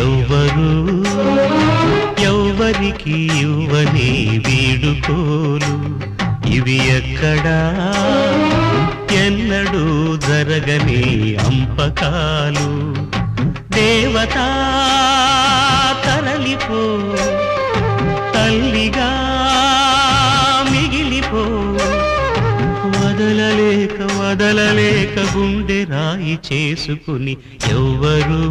ఎవ్వరు ఎవ్వరికి ఇవ్వని వీడుకోలు ఇవి ఎక్కడా ఎన్నడూ జరగని అంపకాలు దేవతా తరలిపో తల్లిగా మిగిలిపో వదలలేక వదలలేక గుండె రాయి చేసుకుని ఎవ్వరు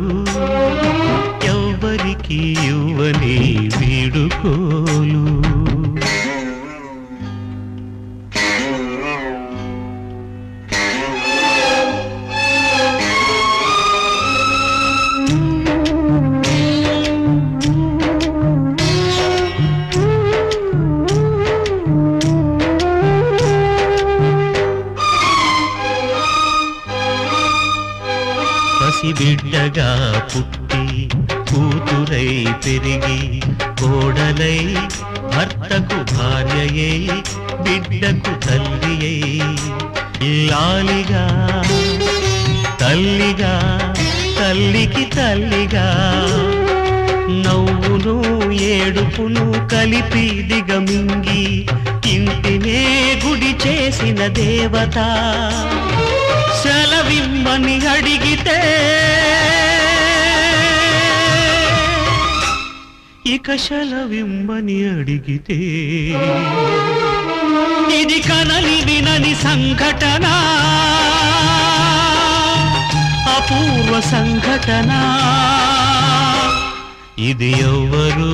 ఎవ్వరికి ఇవ్వని వీడుకోలు పసిబిడ్డగా పుట్టి కూతురై పెరిగి కోడలై భర్తకు భార్యయై బిడ్డకు తల్లియై ఇల్లాలిగా తల్లిగా తల్లికి తల్లిగా నవ్వును ఏడుపును కలిపి దిగమింగి ఇంటినే గుడి చేసిన దేవత సెలవిమ్మని అడిగితే ఇక సెలవిమ్మని అడిగితే ఇది కనని వినని సంఘటన అపూర్వ సంఘటన ఇది ఎవ్వరు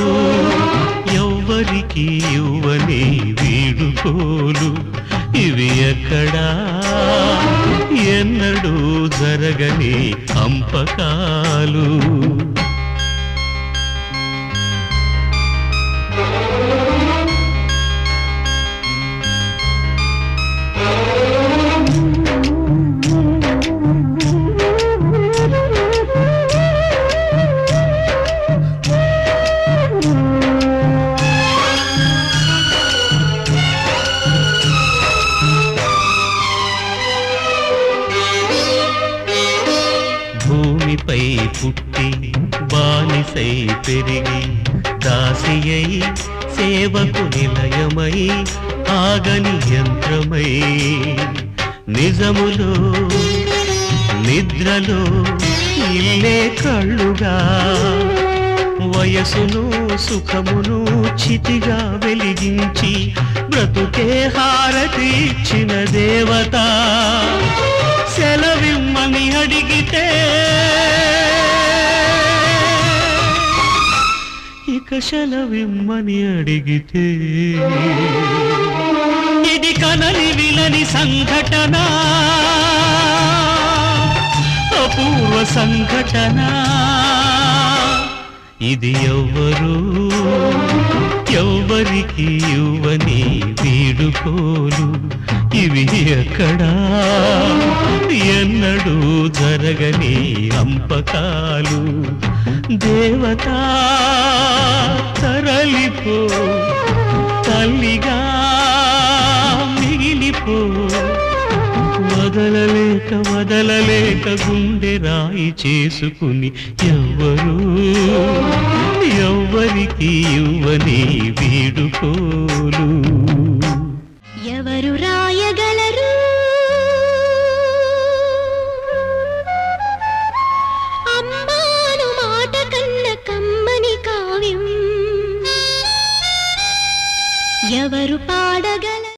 ఎవ్వరికి ఇవ్వని వీడుకోలు ఇవి ఎక్కడా ఎన్నడూ జరగని అంపకాలు భూమిపై పుట్టి బానిసై పెరిగి దాసియై సేవకు నిలయమై ఆగని యంత్రమై నిజములో నిద్రలో ఇల్లే కళ్ళుగా వయసును సుఖమును చితిగా వెలిగించి బ్రతుకే హారతి ఇచ్చిన దేవత సెలవిమ్మని అడిగితే ఇక సెలవిమ్మని అడిగితే ఇది కనని విలని సంఘటన అపూర్వ సంఘటన ఇది ఎవ్వరు ఎవ్వరికి ఇవ్వని వీడుకోలు ఇవి ఎక్కడా ఎన్నడూ జరగని అంపకాలు దేవతా తరలిపో తల్లిగా మిగిలిపో వదలలేక వదలలేక గుండె రాయి చేసుకుని ఎవ్వరు ఎవ్వరికి ఇవ్వని వీడుకోలు ఎవరు రాయగలరు